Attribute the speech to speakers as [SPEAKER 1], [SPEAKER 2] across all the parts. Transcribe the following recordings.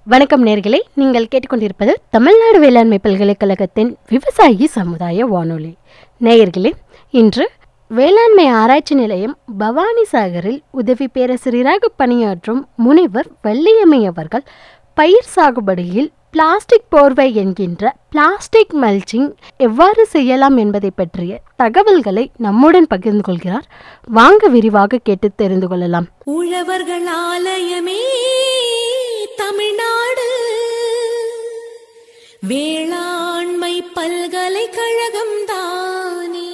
[SPEAKER 1] வணக்கம் நேர்களே நீங்கள் கேட்டுக்கொண்டிருப்பது தமிழ்நாடு வேளாண்மை பல்கலைக்கழகத்தின் விவசாயி சமுதாய வானொலி நேயர்களே இன்று வேளாண்மை ஆராய்ச்சி நிலையம் பவானி சாகரில் உதவி பேராசிரியராக பணியாற்றும் முனைவர் வெள்ளியம்மை அவர்கள் பயிர் சாகுபடியில் பிளாஸ்டிக் போர்வை என்கின்ற பிளாஸ்டிக் மல்ச்சிங் எவ்வாறு செய்யலாம் என்பதை பற்றிய தகவல்களை நம்முடன் பகிர்ந்து கொள்கிறார் வாங்க விரிவாக கேட்டு தெரிந்து கொள்ளலாம்
[SPEAKER 2] உழவர்கள் ஆலயமே தமிழ்நாடு வேளாண்மை பல்கலைக்கழகம் தானே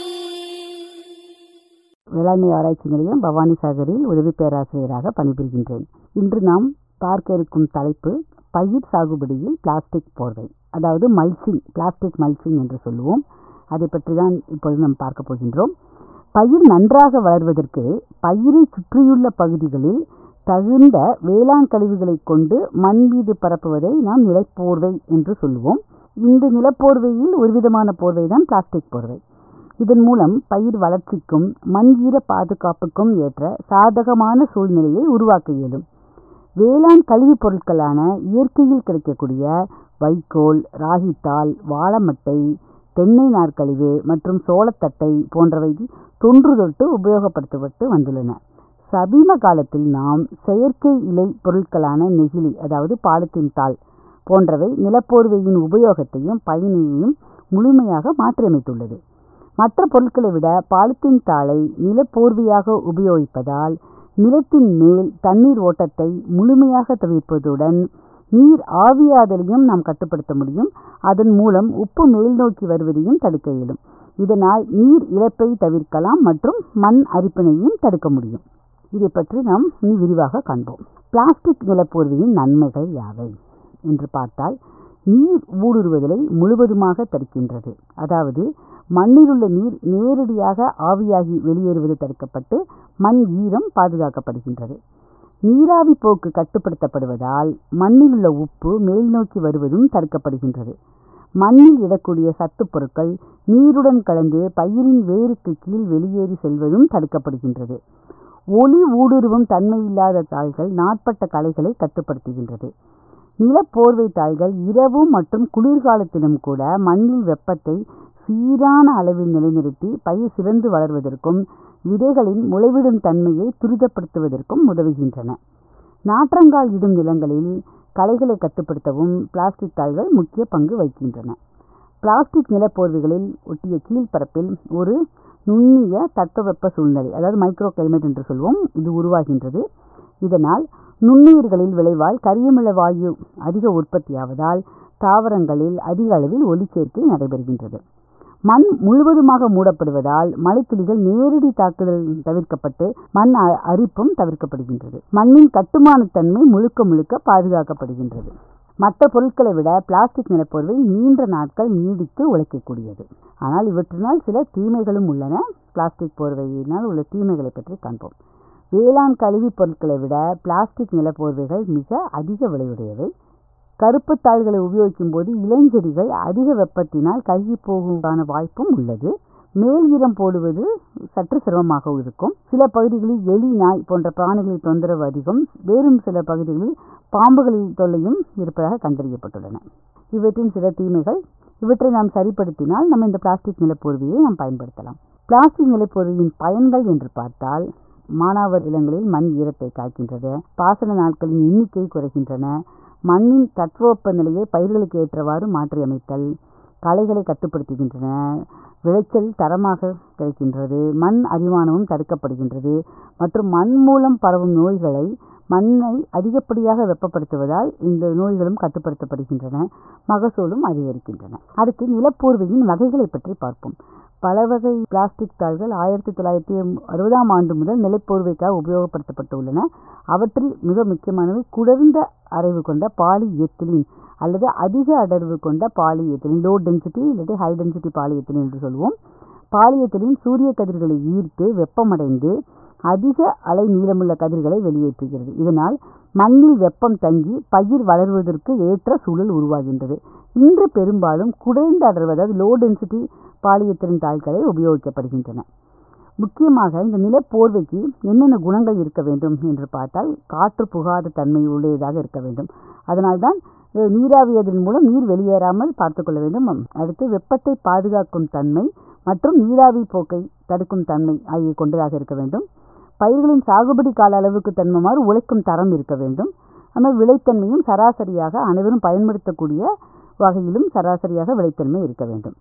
[SPEAKER 3] வேளாண்மை ஆராய்ச்சி நிலையம் பவானி சாகரில் உதவி பேராசிரியராக பணிபுரிகின்றேன் இன்று நாம் பார்க்க இருக்கும் தலைப்பு பயிர் சாகுபடியில் பிளாஸ்டிக் போர்வை அதாவது மல்ச்சிங் பிளாஸ்டிக் மல்ச்சிங் என்று சொல்லுவோம் அதை பற்றி தான் இப்பொழுது நாம் பார்க்க போகின்றோம் பயிர் நன்றாக வளர்வதற்கு பயிரை சுற்றியுள்ள பகுதிகளில் தகுந்த வேளாண் கழிவுகளை கொண்டு மண் மீது பரப்புவதை நாம் நிலப்போர்வை என்று சொல்லுவோம் இந்த நிலப்போர்வையில் ஒரு விதமான போர்வை தான் பிளாஸ்டிக் போர்வை இதன் மூலம் பயிர் வளர்ச்சிக்கும் மண் ஈர பாதுகாப்புக்கும் ஏற்ற சாதகமான சூழ்நிலையை உருவாக்க இயலும் வேளாண் கழிவுப் பொருட்களான இயற்கையில் கிடைக்கக்கூடிய வைக்கோல் ராகித்தாள் வாழைமட்டை தென்னை நார்க்கழிவு மற்றும் சோளத்தட்டை போன்றவை தொன்று தொட்டு உபயோகப்படுத்தப்பட்டு வந்துள்ளன சமீப காலத்தில் நாம் செயற்கை இலை பொருட்களான நெகிழி அதாவது பாலித்தீன் தாள் போன்றவை நிலப்போர்வையின் உபயோகத்தையும் பயனையும் முழுமையாக மாற்றியமைத்துள்ளது மற்ற பொருட்களை விட பாலித்தீன் தாளை நிலப்போர்வையாக உபயோகிப்பதால் நிலத்தின் மேல் தண்ணீர் ஓட்டத்தை முழுமையாக தவிர்ப்பதுடன் நீர் ஆவியாதலையும் நாம் கட்டுப்படுத்த முடியும் அதன் மூலம் உப்பு மேல் நோக்கி வருவதையும் தடுக்க இயலும் இதனால் நீர் இழப்பை தவிர்க்கலாம் மற்றும் மண் அரிப்பினையும் தடுக்க முடியும் இதை பற்றி நாம் இனி விரிவாக காண்போம் பிளாஸ்டிக் நிலப்போர்வையின் நன்மைகள் யாவை என்று பார்த்தால் நீர் ஊடுருவதலை முழுவதுமாக தடுக்கின்றது அதாவது மண்ணில் உள்ள நீர் நேரடியாக ஆவியாகி வெளியேறுவது தடுக்கப்பட்டு மண் ஈரம் பாதுகாக்கப்படுகின்றது நீராவி போக்கு கட்டுப்படுத்தப்படுவதால் மண்ணில் உள்ள உப்பு மேல் நோக்கி வருவதும் தடுக்கப்படுகின்றது மண்ணில் இடக்கூடிய சத்துப் பொருட்கள் நீருடன் கலந்து பயிரின் வேருக்கு கீழ் வெளியேறி செல்வதும் தடுக்கப்படுகின்றது ஒளி ஊடுருவும் தன்மையில்லாத தாள்கள் நாட்பட்ட களைகளை கட்டுப்படுத்துகின்றது நிலப்போர்வை தாள்கள் இரவு மற்றும் குளிர்காலத்திலும் கூட மண்ணில் வெப்பத்தை சீரான அளவில் நிலைநிறுத்தி பயிர் சிறந்து வளர்வதற்கும் விதைகளின் முளைவிடும் தன்மையை துரிதப்படுத்துவதற்கும் உதவுகின்றன நாற்றங்கால் இடும் நிலங்களில் களைகளை கட்டுப்படுத்தவும் பிளாஸ்டிக் தாள்கள் முக்கிய பங்கு வகிக்கின்றன பிளாஸ்டிக் நிலப்போர்வைகளில் ஒட்டிய கீழ்ப்பரப்பில் ஒரு நுண்ணிய தட்பவெப்ப சூழ்நிலை அதாவது மைக்ரோ கிளைமேட் என்று சொல்வோம் இது உருவாகின்றது இதனால் நுண்ணுயிர்களில் விளைவால் கரியமில வாயு அதிக உற்பத்தியாவதால் தாவரங்களில் அதிக அளவில் ஒளிச்சேர்க்கை நடைபெறுகின்றது மண் முழுவதுமாக மூடப்படுவதால் மழைத்துளிகள் நேரடி தாக்குதல் தவிர்க்கப்பட்டு மண் அரிப்பும் தவிர்க்கப்படுகின்றது மண்ணின் கட்டுமானத்தன்மை முழுக்க முழுக்க பாதுகாக்கப்படுகின்றது மற்ற பொருட்களை விட பிளாஸ்டிக் நிலப்போர்வை நீண்ட நாட்கள் நீடித்து உழைக்கக்கூடியது ஆனால் இவற்றினால் சில தீமைகளும் உள்ளன பிளாஸ்டிக் போர்வையினால் உள்ள தீமைகளை பற்றி காண்போம் வேளாண் கழிவுப் பொருட்களை விட பிளாஸ்டிக் நிலப்போர்வைகள் மிக அதிக விலையுடையவை கருப்பு தாள்களை உபயோகிக்கும் போது இளஞ்செடிகள் அதிக வெப்பத்தினால் கருகி போகுவதான வாய்ப்பும் உள்ளது மேல் ஈரம் போடுவது சற்று சிரமமாக இருக்கும் சில பகுதிகளில் எலி நாய் போன்ற பிராணிகளின் தொந்தரவு அதிகம் வேறும் சில பகுதிகளில் பாம்புகளின் தொல்லையும் இருப்பதாக கண்டறியப்பட்டுள்ளன இவற்றின் சில தீமைகள் இவற்றை நாம் சரிப்படுத்தினால் நம்ம இந்த பிளாஸ்டிக் நிலப்போர்வையை நாம் பயன்படுத்தலாம் பிளாஸ்டிக் நிலப்போர்வையின் பயன்கள் என்று பார்த்தால் மானாவர் இல்லங்களில் மண் ஈரத்தை காக்கின்றது பாசன நாட்களின் எண்ணிக்கை குறைகின்றன மண்ணின் தட்பவெப்ப நிலையை பயிர்களுக்கு ஏற்றவாறு மாற்றியமைத்தல் களைகளை கட்டுப்படுத்துகின்றன விளைச்சல் தரமாக கிடைக்கின்றது மண் அரிமானமும் தடுக்கப்படுகின்றது மற்றும் மண் மூலம் பரவும் நோய்களை மண்ணை அதிகப்படியாக வெப்பப்படுத்துவதால் இந்த நோய்களும் கட்டுப்படுத்தப்படுகின்றன மகசூலும் அதிகரிக்கின்றன அடுத்து நிலப்போர்வையின் வகைகளை பற்றி பார்ப்போம் பல வகை பிளாஸ்டிக் தாள்கள் ஆயிரத்தி தொள்ளாயிரத்தி அறுபதாம் ஆண்டு முதல் நிலப்போர்வைக்காக உபயோகப்படுத்தப்பட்டுள்ளன அவற்றில் மிக முக்கியமானவை குடர்ந்த அறைவு கொண்ட பாலி எத்திலின் அல்லது அதிக அடர்வு கொண்ட பாலி எத்திலின் லோ டென்சிட்டி இல்லாட்டி ஹை டென்சிட்டி பாலி எத்திலின் என்று சொல்லுவோம் பாலியத்திலின் சூரிய கதிர்களை ஈர்த்து வெப்பமடைந்து அதிக அலை நீளமுள்ள கதிர்களை வெளியேற்றுகிறது இதனால் மண்ணில் வெப்பம் தங்கி பயிர் வளர்வதற்கு ஏற்ற சூழல் உருவாகின்றது இன்று பெரும்பாலும் குறைந்த அடர்வு அதாவது லோ டென்சிட்டி பாலியத்திரின் தாள்களை உபயோகிக்கப்படுகின்றன முக்கியமாக இந்த நிலப்போர்வைக்கு என்னென்ன குணங்கள் இருக்க வேண்டும் என்று பார்த்தால் காற்று புகாத தன்மை உடையதாக இருக்க வேண்டும் அதனால்தான் அஹ், நீராவியதன் மூலம் நீர் வெளியேறாமல் பார்த்து கொள்ள வேண்டும் அடுத்து வெப்பத்தை பாதுகாக்கும் தன்மை மற்றும் நீராவி போக்கை தடுக்கும் தன்மை ஆகிய கொண்டதாக இருக்க வேண்டும் பயிர்களின் சாகுபடி கால அளவுக்கு தன்மைமாறு உழைக்கும் தரம் இருக்க வேண்டும் ஆனால் விளைத்தன்மையும் சராசரியாக அனைவரும் பயன்படுத்தக்கூடிய வகையிலும் சராசரியாக விளைத்தன்மை இருக்க வேண்டும்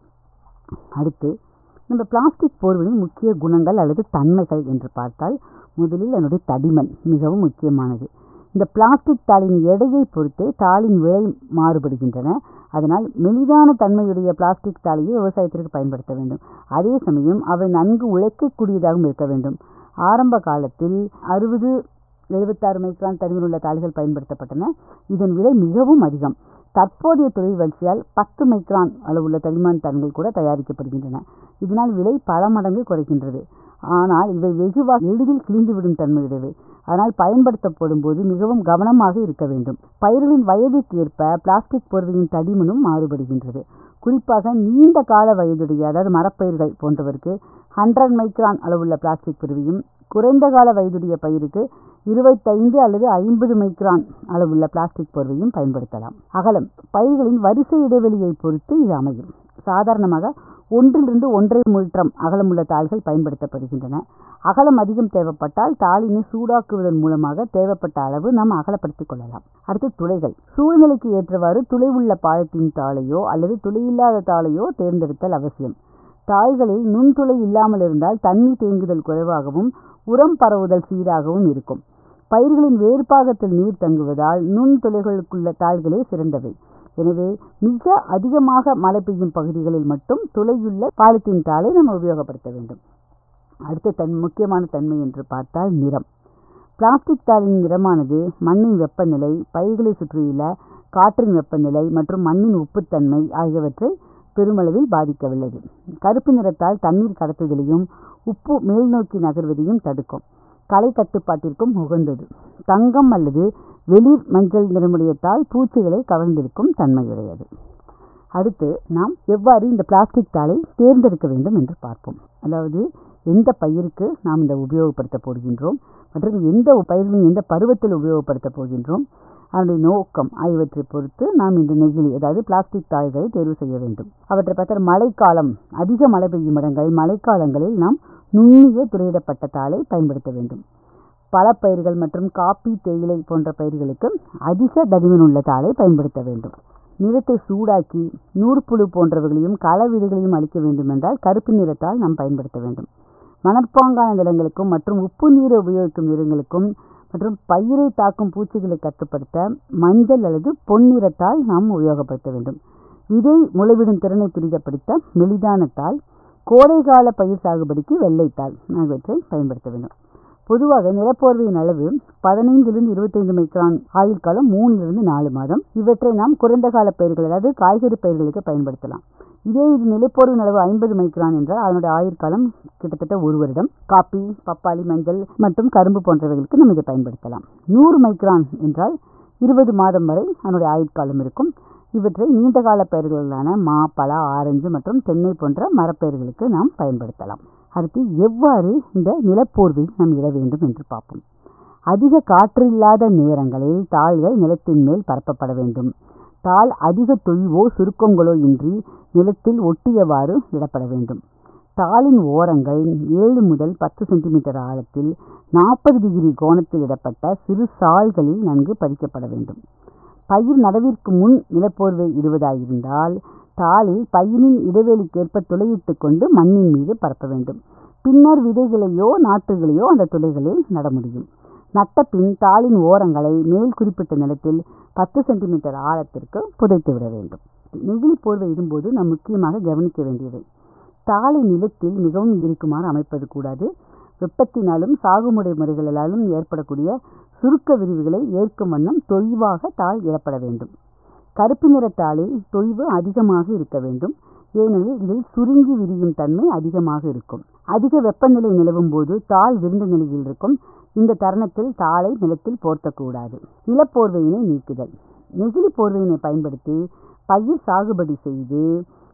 [SPEAKER 3] அடுத்து நம்ம பிளாஸ்டிக் போர்வையின் முக்கிய குணங்கள் அல்லது தன்மைகள் என்று பார்த்தால் முதலில் அதனுடைய தடிமன் மிகவும் முக்கியமானது இந்த பிளாஸ்டிக் தாளின் எடையை பொறுத்தே தாளின் விலை மாறுபடுகின்றன அதனால் மெலிதான தன்மையுடைய பிளாஸ்டிக் தாளையை விவசாயத்திற்கு பயன்படுத்த வேண்டும் அதே சமயம் அவை நன்கு உழைக்கக்கூடியதாகவும் இருக்க வேண்டும் ஆரம்ப காலத்தில் அறுபது எழுபத்தாறு மைக்ரான் தடிமனுள்ள தாள்கள் பயன்படுத்தப்பட்டன இதன் விலை மிகவும் அதிகம் தற்போதைய தொழில் வளர்ச்சியால் பத்து மைக்ரான் அளவுள்ள தடிமன் தாள்கள் கூட தயாரிக்கப்படுகின்றன இதனால் விலை பல மடங்கு குறைக்கின்றது ஆனால் இவை வெகுவாக எளிதில் கிழிந்துவிடும் தன்மையுடையவை அதனால் பயன்படுத்தப்படும் போது மிகவும் கவனமாக இருக்க வேண்டும் பயிர்களின் வயதுக்கு ஏற்ப பிளாஸ்டிக் போர்வையின் தடிமனும் மாறுபடுகின்றது குறிப்பாக நீண்ட கால வயதுடைய அதாவது மரப்பயிர்கள் போன்றவருக்கு ஹண்ட்ரட் மைக்ரான் அளவுள்ள பிளாஸ்டிக் பொருவியும் குறைந்த கால வயதுடைய பயிருக்கு இருபத்தைந்து அல்லது ஐம்பது மைக்ரான் அளவுள்ள பிளாஸ்டிக் போர்வையும் பயன்படுத்தலாம் அகலம் பயிர்களின் வரிசை இடைவெளியை பொறுத்து இது அமையும் சாதாரணமாக ஒன்றிலிருந்து ஒன்றரை மீட்டரம் அகலமுள்ள தாள்கள் பயன்படுத்தப்படுகின்றன அகலம் அதிகம் தேவைப்பட்டால் தாளினை சூடாக்குவதன் மூலமாக தேவைப்பட்ட அளவு நாம் அகலப்படுத்திக் கொள்ளலாம் அடுத்து துளைகள் சூழ்நிலைக்கு ஏற்றவாறு துளை உள்ள பாலத்தின் தாளையோ அல்லது துளையில்லாத தாளையோ தேர்ந்தெடுத்தல் அவசியம் தாள்களில் நுண்துளை இல்லாமல் இருந்தால் தண்ணி தேங்குதல் குறைவாகவும் உரம் பரவுதல் சீராகவும் இருக்கும் பயிர்களின் வேறுபாகத்தில் நீர் தங்குவதால் நுண்துளைகளுக்குள்ள தாள்களே சிறந்தவை எனவே மிக அதிகமாக மழை பெய்யும் பகுதிகளில் மட்டும் துளையுள்ள பாலித்தீன் தாளை நம்ம உபயோகப்படுத்த வேண்டும் அடுத்த தன் முக்கியமான தன்மை என்று பார்த்தால் நிறம் பிளாஸ்டிக் தாளின் நிறமானது மண்ணின் வெப்பநிலை பயிர்களை சுற்றியுள்ள காற்றின் வெப்பநிலை மற்றும் மண்ணின் உப்புத்தன்மை ஆகியவற்றை பெருமளவில் பாதிக்கவுள்ளது கருப்பு நிறத்தால் தண்ணீர் கடத்துதலையும் உப்பு மேல் நோக்கி நகர்வதையும் தடுக்கும் களை கட்டுப்பாட்டிற்கும் உகந்தது தங்கம் அல்லது வெளிர் மஞ்சள் நிறமுடைய தாள் பூச்சிகளை கவர்ந்திருக்கும் தன்மையுடையது அடுத்து நாம் எவ்வாறு இந்த பிளாஸ்டிக் தாளை தேர்ந்தெடுக்க வேண்டும் என்று பார்ப்போம் அதாவது எந்த பயிருக்கு நாம் இந்த உபயோகப்படுத்த போகின்றோம் மற்றும் எந்த பயிர்களின் எந்த பருவத்தில் உபயோகப்படுத்த போகின்றோம் அதனுடைய நோக்கம் ஆகியவற்றை பொறுத்து நாம் இந்த நெகிழி அதாவது பிளாஸ்டிக் தாள்களை தேர்வு செய்ய வேண்டும் அவற்றை பார்த்தா மழைக்காலம் அதிக மழை பெய்யும் இடங்கள் மழைக்காலங்களில் நாம் நுண்ணிய துளையிடப்பட்ட தாளை பயன்படுத்த வேண்டும் பழப்பயிர்கள் மற்றும் காப்பி தேயிலை போன்ற பயிர்களுக்கு அதிக தடிமனுள்ள தாளை பயன்படுத்த வேண்டும் நிறத்தை சூடாக்கி நூற்புழு போன்றவைகளையும் கள விதைகளையும் அளிக்க வேண்டுமென்றால் கருப்பு நிறத்தால் நாம் பயன்படுத்த வேண்டும் மணற்பாங்கான நிலங்களுக்கும் மற்றும் உப்பு நீரை உபயோகிக்கும் நிலங்களுக்கும் மற்றும் பயிரை தாக்கும் பூச்சிகளை கட்டுப்படுத்த மஞ்சள் அல்லது பொன்னிறத்தால் நாம் உபயோகப்படுத்த வேண்டும் விதை முளைவிடும் திறனை துரிதப்படுத்த மெலிதான தாள் கோடைகால பயிர் சாகுபடிக்கு வெள்ளைத்தாள் ஆகியவற்றை பயன்படுத்த வேண்டும் பொதுவாக நிலப்போர்வையின் அளவு பதினைந்திலிருந்து இருபத்தைந்து மைக்ரான் ஆயுள் காலம் மூணிலிருந்து நாலு மாதம் இவற்றை நாம் குறைந்த கால பயிர்கள் அதாவது காய்கறி பயிர்களுக்கு பயன்படுத்தலாம் இதே இது நிலப்போர்வின் அளவு ஐம்பது மைக்ரான் என்றால் அதனுடைய ஆயுட்காலம் கிட்டத்தட்ட ஒரு வருடம் காப்பி பப்பாளி மஞ்சள் மற்றும் கரும்பு போன்றவைகளுக்கு நம்ம இதை பயன்படுத்தலாம் நூறு மைக்ரான் என்றால் இருபது மாதம் வரை அதனுடைய ஆயுட்காலம் இருக்கும் இவற்றை நீண்டகால பயிர்களான மா பலா ஆரஞ்சு மற்றும் தென்னை போன்ற மரப்பயிர்களுக்கு நாம் பயன்படுத்தலாம் அடுத்து எவ்வாறு இந்த நிலப்போர்வை நாம் இட வேண்டும் என்று பார்ப்போம் அதிக காற்று இல்லாத நேரங்களில் தாள்கள் நிலத்தின் மேல் பரப்பப்பட வேண்டும் தாள் அதிக தொய்வோ சுருக்கங்களோ இன்றி நிலத்தில் ஒட்டியவாறு இடப்பட வேண்டும் தாளின் ஓரங்கள் ஏழு முதல் பத்து சென்டிமீட்டர் ஆழத்தில் நாற்பது டிகிரி கோணத்தில் இடப்பட்ட சிறு சால்களில் நன்கு பதிக்கப்பட வேண்டும் பயிர் நடவிற்கு முன் நிலப்போர்வை இடுவதாயிருந்தால் தாளில் பயிரின் இடைவெளிக்கேற்ப துளையிட்டு கொண்டு மண்ணின் மீது பரப்ப வேண்டும் பின்னர் விதைகளையோ நாற்றுகளையோ அந்த துளைகளில் நட முடியும் நட்ட பின் தாளின் ஓரங்களை மேல் குறிப்பிட்ட நிலத்தில் பத்து சென்டிமீட்டர் ஆழத்திற்கு புதைத்து விட வேண்டும் நெகிழி போர்வை இடும்போது நாம் முக்கியமாக கவனிக்க வேண்டியவை தாளை நிலத்தில் மிகவும் இருக்குமாறு அமைப்பது கூடாது வெப்பத்தினாலும் சாகுமுறை முறைகளாலும் ஏற்படக்கூடிய சுருக்க விரிவுகளை ஏற்கும் வண்ணம் தொய்வாக தாள் இடப்பட வேண்டும் கருப்பு நிற தாளில் தொய்வு அதிகமாக இருக்க வேண்டும் ஏனெனில் இதில் சுருங்கி விரியும் தன்மை அதிகமாக இருக்கும் அதிக வெப்பநிலை நிலவும் போது தாள் விருந்த நிலையில் இருக்கும் இந்த தருணத்தில் தாளை நிலத்தில் போர்த்தக்கூடாது நிலப்போர்வையினை நீக்குதல் நெகிழி போர்வையினை பயன்படுத்தி பயிர் சாகுபடி செய்து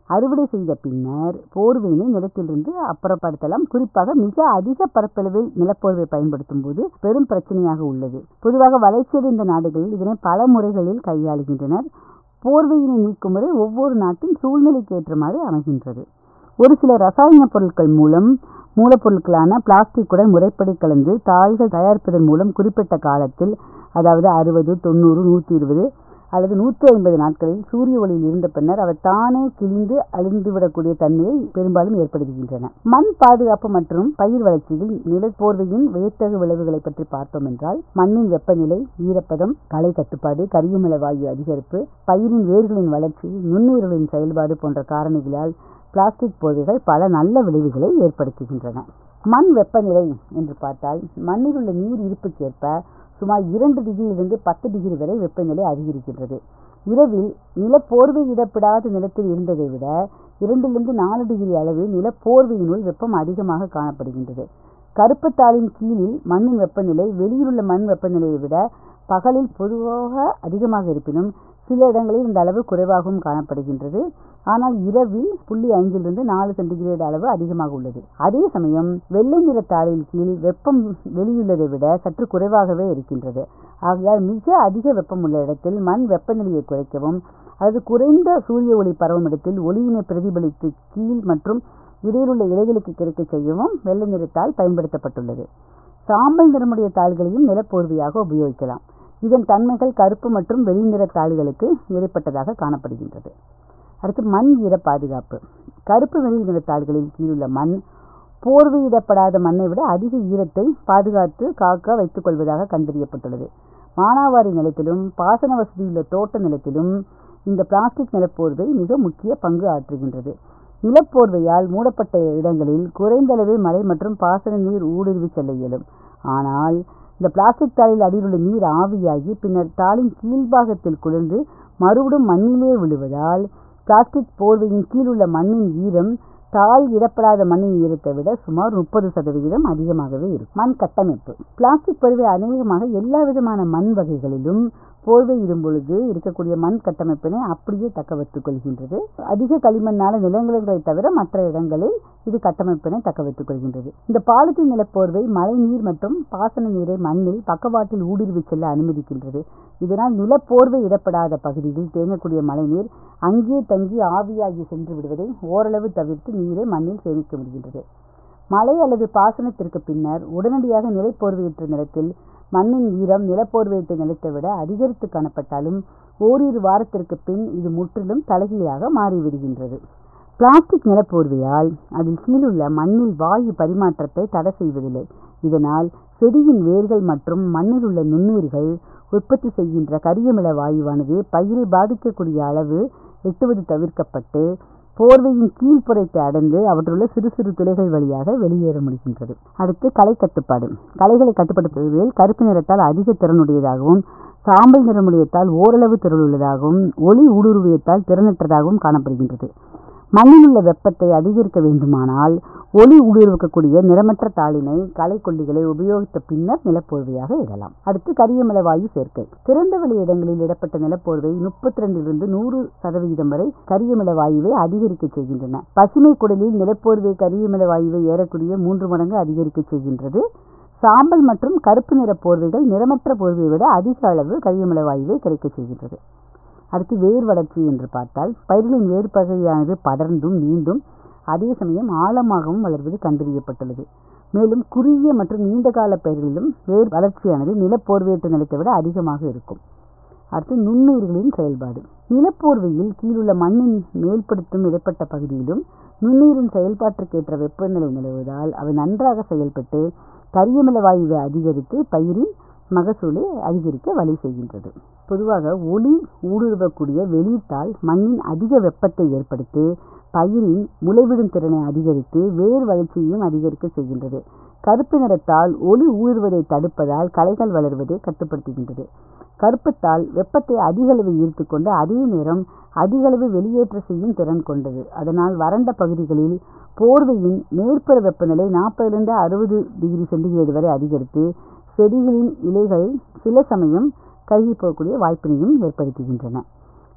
[SPEAKER 3] அறுவடை செய்த பின்னர் போர்வையினை நிலத்திலிருந்து அப்புறப்படுத்தலாம் குறிப்பாக மிக அதிக பரப்பளவில் நிலப்போர்வை பயன்படுத்தும் போது பெரும் பிரச்சனையாக உள்ளது பொதுவாக வளர்ச்சியடைந்த நாடுகளில் இதனை பல முறைகளில் கையாளுகின்றனர் போர்வையினை நீக்கும் முறை ஒவ்வொரு நாட்டின் சூழ்நிலைக்கு ஏற்றமாறு அமைகின்றது ஒரு சில ரசாயன பொருட்கள் மூலம் மூலப்பொருட்களான பிளாஸ்டிக்குடன் முறைப்படி கலந்து தாள்கள் தயாரிப்பதன் மூலம் குறிப்பிட்ட காலத்தில் அதாவது அறுபது தொண்ணூறு நூற்றி இருபது அல்லது நூற்றி ஐம்பது நாட்களில் சூரிய ஒளியில் இருந்த பின்னர் அவை தானே கிழிந்து அழிந்துவிடக்கூடிய தன்மையை பெரும்பாலும் ஏற்படுத்துகின்றன மண் பாதுகாப்பு மற்றும் பயிர் வளர்ச்சியில் நிலப்போர்வையின் வியத்தகு விளைவுகளை பற்றி பார்த்தோம் என்றால் மண்ணின் வெப்பநிலை ஈரப்பதம் களை கட்டுப்பாடு கரியமில வாயு அதிகரிப்பு பயிரின் வேர்களின் வளர்ச்சி நுண்ணுயிர்களின் செயல்பாடு போன்ற காரணிகளால் பிளாஸ்டிக் போர்வைகள் பல நல்ல விளைவுகளை ஏற்படுத்துகின்றன மண் வெப்பநிலை என்று பார்த்தால் மண்ணில் உள்ள நீர் இருப்புக்கேற்ப சுமார் இரண்டு டிகிரியிலிருந்து பத்து டிகிரி வரை வெப்பநிலை அதிகரிக்கின்றது இரவில் நிலப்போர்வையிடப்படாத நிலத்தில் இருந்ததை விட இரண்டிலிருந்து நாலு டிகிரி அளவு நிலப்போர்வையினுள் வெப்பம் அதிகமாக காணப்படுகின்றது கருப்புத்தாளின் கீழில் மண்ணின் வெப்பநிலை வெளியிலுள்ள மண் வெப்பநிலையை விட பகலில் பொதுவாக அதிகமாக இருப்பினும் சில இடங்களில் இந்த அளவு குறைவாகவும் காணப்படுகின்றது ஆனால் இரவில் புள்ளி ஐந்திலிருந்து நாலு சென்டிகிரேட் அளவு அதிகமாக உள்ளது அதே சமயம் வெள்ளை நிற தாளின் கீழ் வெப்பம் வெளியுள்ளதை விட சற்று குறைவாகவே இருக்கின்றது ஆகையால் மிக அதிக வெப்பம் உள்ள இடத்தில் மண் வெப்பநிலையை குறைக்கவும் அல்லது குறைந்த சூரிய ஒளி பரவும் இடத்தில் ஒளியினை பிரதிபலித்து கீழ் மற்றும் இடையிலுள்ள இலைகளுக்கு கிடைக்க செய்யவும் வெள்ளை நிறத்தால் பயன்படுத்தப்பட்டுள்ளது சாம்பல் நிறமுடைய தாள்களையும் நிலப்போர்வையாக உபயோகிக்கலாம் இதன் தன்மைகள் கருப்பு மற்றும் வெளிநிற தாள்களுக்கு இடைப்பட்டதாக காணப்படுகின்றது அடுத்து மண் ஈர பாதுகாப்பு கருப்பு வெளி நிற தாள்களில் கீழுள்ள மண் போர்வையிடப்படாத மண்ணை விட அதிக ஈரத்தை பாதுகாத்து காக்க வைத்துக் கொள்வதாக கண்டறியப்பட்டுள்ளது மானாவாரி நிலத்திலும் பாசன வசதியுள்ள தோட்ட நிலத்திலும் இந்த பிளாஸ்டிக் நிலப்போர்வை மிக முக்கிய பங்கு ஆற்றுகின்றது நிலப்போர்வையால் மூடப்பட்ட இடங்களில் குறைந்த அளவே மழை மற்றும் பாசன நீர் ஊடுருவி செல்ல இயலும் ஆனால் இந்த பிளாஸ்டிக் தாளில் அடியிலுள்ள நீர் ஆவியாகி பின்னர் தாளின் கீழ்பாகத்தில் குளிர்ந்து மறுபடியும் மண்ணிலே விழுவதால் பிளாஸ்டிக் போர்வையின் கீழுள்ள மண்ணின் ஈரம் தாள் இடப்படாத மண்ணின் ஈரத்தை விட சுமார் முப்பது சதவிகிதம் அதிகமாகவே இருக்கும் மண் கட்டமைப்பு பிளாஸ்டிக் போர்வை அநேகமாக எல்லா விதமான மண் வகைகளிலும் போர்வை இடும் பொழுது இருக்கக்கூடிய மண் கட்டமைப்பினை அப்படியே தக்க வைத்துக் கொள்கின்றது அதிக களிமண்ணால நிலங்களை தவிர மற்ற இடங்களில் இது கட்டமைப்பினை தக்க வைத்துக் கொள்கின்றது இந்த பாலித்தீன் நிலப்போர்வை மழை நீர் மற்றும் பாசன நீரை மண்ணில் பக்கவாட்டில் ஊடுருவி செல்ல அனுமதிக்கின்றது இதனால் நிலப்போர்வை இடப்படாத பகுதியில் தேங்கக்கூடிய மழைநீர் அங்கே தங்கி ஆவியாகி சென்று விடுவதை ஓரளவு தவிர்த்து நீரை மண்ணில் சேமிக்க முடிகின்றது மழை அல்லது பாசனத்திற்கு பின்னர் உடனடியாக நிலைப்போர்வையற்ற நிலத்தில் மண்ணின் ஈரம் நிலப்போர்வையிட்ட நிலத்தை விட அதிகரித்து காணப்பட்டாலும் ஓரிரு வாரத்திற்கு பின் இது முற்றிலும் தலைகீழாக மாறிவிடுகின்றது பிளாஸ்டிக் நிலப்போர்வையால் அதில் கீழுள்ள மண்ணில் வாயு பரிமாற்றத்தை தடை செய்வதில்லை இதனால் செடியின் வேர்கள் மற்றும் மண்ணில் உள்ள நுண்ணுயிர்கள் உற்பத்தி செய்கின்ற கரியமில வாயுவானது பயிரை பாதிக்கக்கூடிய அளவு எட்டுவது தவிர்க்கப்பட்டு போர்வையின் கீழ்ப்புறத்தை அடைந்து அவற்றுள்ள சிறு சிறு துளைகள் வழியாக வெளியேற முடிகின்றது அடுத்து களை கட்டுப்பாடு களைகளை கட்டுப்படுத்துவதில் கருப்பு நிறத்தால் அதிக திறனுடையதாகவும் சாம்பல் நிறமுடையத்தால் ஓரளவு திறன் உள்ளதாகவும் ஒளி ஊடுருவியத்தால் திறனற்றதாகவும் காணப்படுகின்றது மண்ணில் உள்ள வெப்பத்தை அதிகரிக்க வேண்டுமானால் ஒளி ஊடுருவக்கூடிய நிறமற்ற தாளினை களைக்கொல்லிகளை உபயோகித்த பின்னர் நிலப்போர்வையாக இடலாம் அடுத்து கரியமில வாயு சேர்க்கை திறந்த வெளி இடங்களில் இடப்பட்ட நிலப்போர்வை முப்பத்தி ரெண்டிலிருந்து நூறு சதவிகிதம் வரை கரியமில வாயுவை அதிகரிக்க செய்கின்றன பசுமை குடலில் நிலப்போர்வை கரியமில வாயுவை ஏறக்கூடிய மூன்று மடங்கு அதிகரிக்க செய்கின்றது சாம்பல் மற்றும் கருப்பு நிற போர்வைகள் நிறமற்ற போர்வையை விட அதிக அளவு கரியமில வாயுவை கிடைக்க செய்கின்றது அடுத்து வேர் வளர்ச்சி என்று பார்த்தால் பயிர்களின் வேர் பகுதியானது படர்ந்தும் நீண்டும் அதே சமயம் ஆழமாகவும் வளர்வது கண்டறியப்பட்டுள்ளது மேலும் குறுகிய மற்றும் நீண்ட கால பயிர்களிலும் வேர் வளர்ச்சியானது நிலப்போர்வையற்ற நிலத்தை விட அதிகமாக இருக்கும் அடுத்து நுண்ணுயிர்களின் செயல்பாடு நிலப்போர்வையில் கீழுள்ள மண்ணின் மேல்படுத்தும் இடைப்பட்ட பகுதியிலும் நுண்ணுயிரின் செயல்பாட்டிற்கேற்ற வெப்பநிலை நிலவுவதால் அவை நன்றாக செயல்பட்டு கரியமில வாயுவை அதிகரித்து பயிரின் மகசூலை அதிகரிக்க வழி செய்கின்றது பொதுவாக ஒளி ஊடுருவக்கூடிய வெளியிட்டால் மண்ணின் அதிக வெப்பத்தை ஏற்படுத்தி பயிரின் முளைவிடும் திறனை அதிகரித்து வேர் வளர்ச்சியையும் அதிகரிக்க செய்கின்றது கருப்பு நிறத்தால் ஒளி ஊடுருவதை தடுப்பதால் களைகள் வளர்வதை கட்டுப்படுத்துகின்றது கருப்புத்தால் வெப்பத்தை அதிக அளவு ஈர்த்து கொண்டு அதே நேரம் அதிக அளவு வெளியேற்ற செய்யும் திறன் கொண்டது அதனால் வறண்ட பகுதிகளில் போர்வையின் மேற்புற வெப்பநிலை நாற்பதிலிருந்து அறுபது டிகிரி சென்டிகிரேடு வரை அதிகரித்து செடிகளின் இலைகள் சில சமயம் கருகி போகக்கூடிய வாய்ப்பினையும் ஏற்படுத்துகின்றன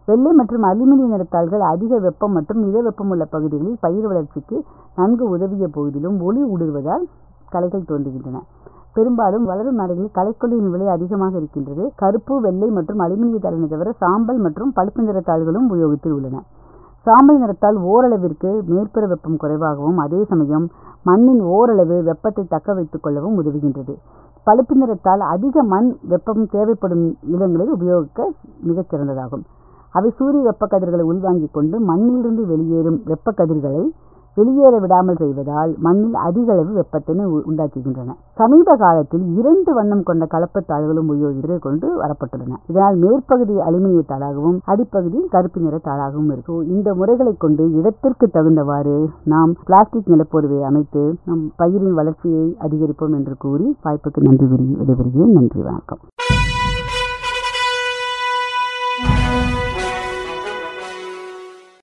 [SPEAKER 3] வெள்ளை மற்றும் அலுமினிய நிறத்தாள்கள் அதிக வெப்பம் மற்றும் மித வெப்பமுள்ள பகுதிகளில் பயிர் வளர்ச்சிக்கு நன்கு உதவிய போதிலும் ஒளி ஊடுருவதால் களைகள் தோன்றுகின்றன பெரும்பாலும் வளரும் நாடுகளில் களைக்கொல்லியின் விலை அதிகமாக இருக்கின்றது கருப்பு வெள்ளை மற்றும் அலுமினிய தாளினை தவிர சாம்பல் மற்றும் பழுப்பு நிறத்தாள்களும் உபயோகத்தில் உள்ளன சாம்பல் நிறத்தால் ஓரளவிற்கு மேற்புற வெப்பம் குறைவாகவும் அதே சமயம் மண்ணின் ஓரளவு வெப்பத்தை தக்க வைத்துக் கொள்ளவும் உதவுகின்றது பழுப்பு நிறத்தால் அதிக மண் வெப்பம் தேவைப்படும் இடங்களில் உபயோகிக்க மிகச் சிறந்ததாகும் அவை சூரிய வெப்ப கதிர்களை உள்வாங்கிக் கொண்டு மண்ணிலிருந்து வெளியேறும் வெப்ப கதிர்களை வெளியேற விடாமல் செய்வதால் மண்ணில் அதிக அளவு வெப்பத்தினை உ- உண்டாக்குகின்றன சமீப காலத்தில் இரண்டு வண்ணம் கொண்ட கலப்புத் தாள்களும் உபயோகித்து கொண்டு வரப்பட்டுள்ளன இதனால் மேற்பகுதி அலுமினிய தாளாகவும் அடிப்பகுதி கருப்பு நிற தாளாகவும் இருக்கும் இந்த முறைகளை கொண்டு இடத்திற்கு தகுந்தவாறு நாம் பிளாஸ்டிக் நிலப்போர்வை அமைத்து நம் பயிரின் வளர்ச்சியை அதிகரிப்போம் என்று கூறி வாய்ப்புக்கு நன்றி கூறி விடைபெறுகிறேன் நன்றி வணக்கம்